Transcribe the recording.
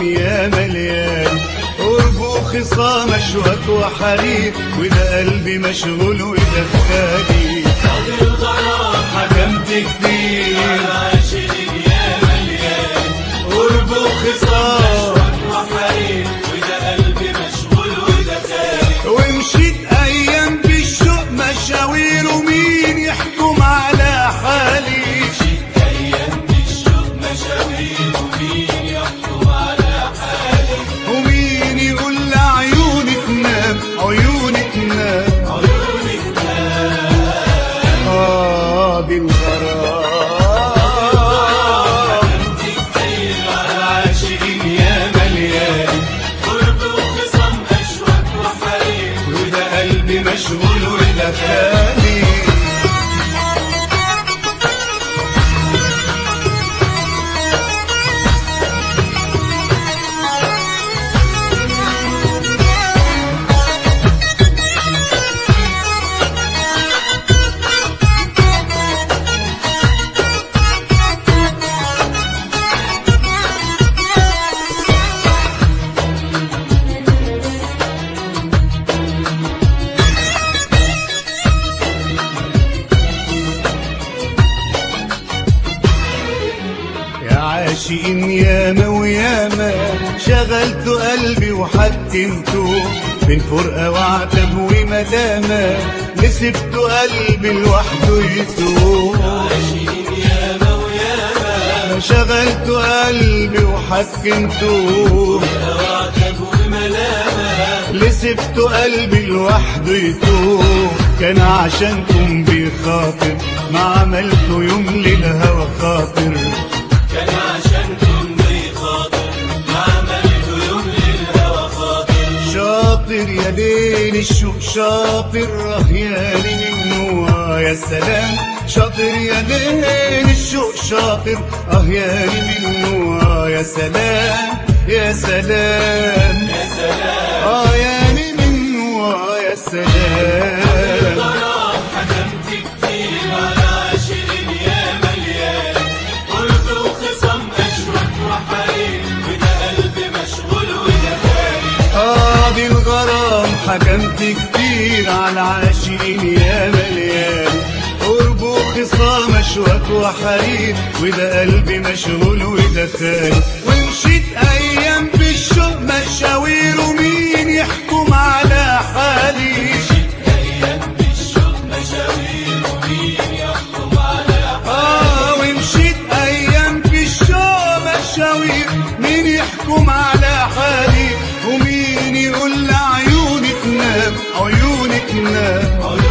يا مليان قرب وخصام اشواك وحرير وده قلبي مشغول وده خالي قاضي الغرام حكمت كتير عاشقين يا مليان قرب وخصام وحرير وده قلبي مشغول وده خالي ومشيت ايام بالشوق مشاوير ومين يحكم على حالي ايام بالشوق مشاوير ومين يحكم على حالي ومين يقول لعيوني تنام عيوني تنام عيونك اه بالغرام انت كتير على عاشقين يا مليان قرب وخصام اشواك وحرير وده قلبي مشغول وده خالي يا عاشقين ياما وياما شغلت قلبي وحكمته بين فرقة وعتب ومدامة لسبت قلبي لوحده يتوه عاشقين ياما وياما شغلت قلبي وحكمته وعتب وملامة لسبت قلبي لوحده يتوه كان عشانكم بخاطر ما عملته يوم للهوى خاطر كان عشانكم بخاطر ما عملت يوم للهوى خاطر شاطر يا ليل الشوق شاطر اه يا منه آه يا سلام شاطر يا ليل الشوق شاطر اه يا منه آه يا سلام يا سلام يا سلام اه يا منه آه يا سلام غرام حكمت كتير على عاشقين يا مليان قلت وخصم اشوك وحرير وده قلبي مشغول وده خالي قاضي الغرام حكمت كتير على عاشقين يا مليان قرب وخصام اشواك وحرير وده قلبي مشغول وده خالي ومشيت ايام بالشوق مشاوير ومين يحكم على حالي ايام بالشوق مشاوير ومين يحكم على اه ومشيت ايام بالشوق مشاوير مين يحكم على حالي ومين يقول لعيوني تنام عيوني تنام